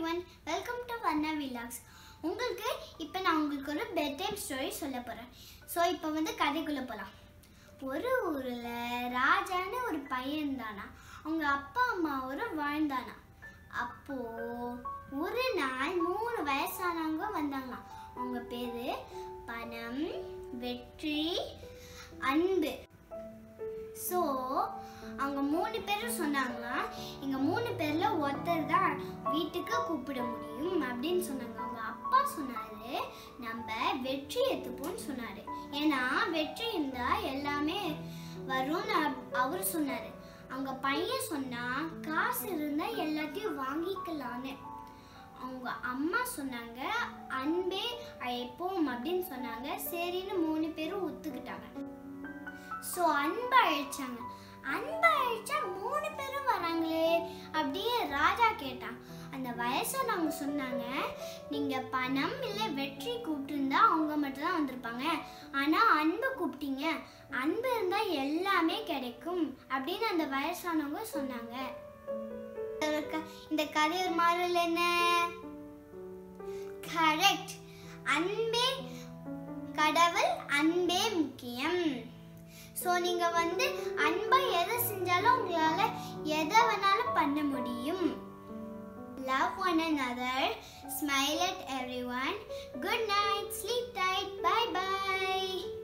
one welcome to Varna vlogs உங்களுக்கு இப்போ நான் உங்களுக்கு ஒரு பெட் டைம் ஸ்டோரி சொல்ல போகிறேன் ஸோ இப்போ வந்து கதைக்குள்ளே போகலாம் ஒரு ஊரில் ராஜான்னு ஒரு பையன் தானா அவங்க அப்பா அம்மாவோட வாழ்ந்தானா அப்போ ஒரு நாள் மூணு வயசானவங்க வந்தாங்களாம் அவங்க பேரு பணம் வெற்றி அன்பு ஸோ அவங்க மூணு பேரும் சொன்னாங்களா எங்க மூணு பேர்ல ஒருத்தர் தான் வீட்டுக்கு கூப்பிட முடியும் அப்படின்னு சொன்னாங்க அவங்க அப்பா சொன்னாரு நம்ம வெற்றி எடுத்துப்போம்னு சொன்னாரு ஏன்னா வெற்றி இருந்தா எல்லாமே வரும்னு அவ- அவரு சொன்னாரு அவங்க பையன் சொன்னா காசு இருந்தா எல்லாத்தையும் வாங்கிக்கலான்னு அவங்க அம்மா சொன்னாங்க அன்பே அழைப்போம் அப்படின்னு சொன்னாங்க சரின்னு மூணு பேரும் ஒத்துக்கிட்டாங்க ஸோ அன்பு அழைச்சாங்க அன்பு அழைச்சா மூணு பேரும் வராங்களே அப்படியே ராஜா கேட்டான் அந்த வயசானவங்க சொன்னாங்க நீங்க பணம் இல்லை வெற்றி கூப்பிட்டுருந்தா அவங்க மட்டும் தான் வந்திருப்பாங்க ஆனா அன்பு கூப்பிட்டீங்க அன்பு இருந்தா எல்லாமே கிடைக்கும் அப்படின்னு அந்த வயசானவங்க சொன்னாங்க ஒரு க- இந்த கதை ஒரு மாறல் என்ன கரெக்ட் அன்பே கடவுள் அன்பே முக்கியம் ஸோ நீங்க வந்து அன்பா எதை செஞ்சாலும் உங்களால எதை வேணாலும் பண்ண முடியும் love one another smile at everyone good night sleep tight bye bye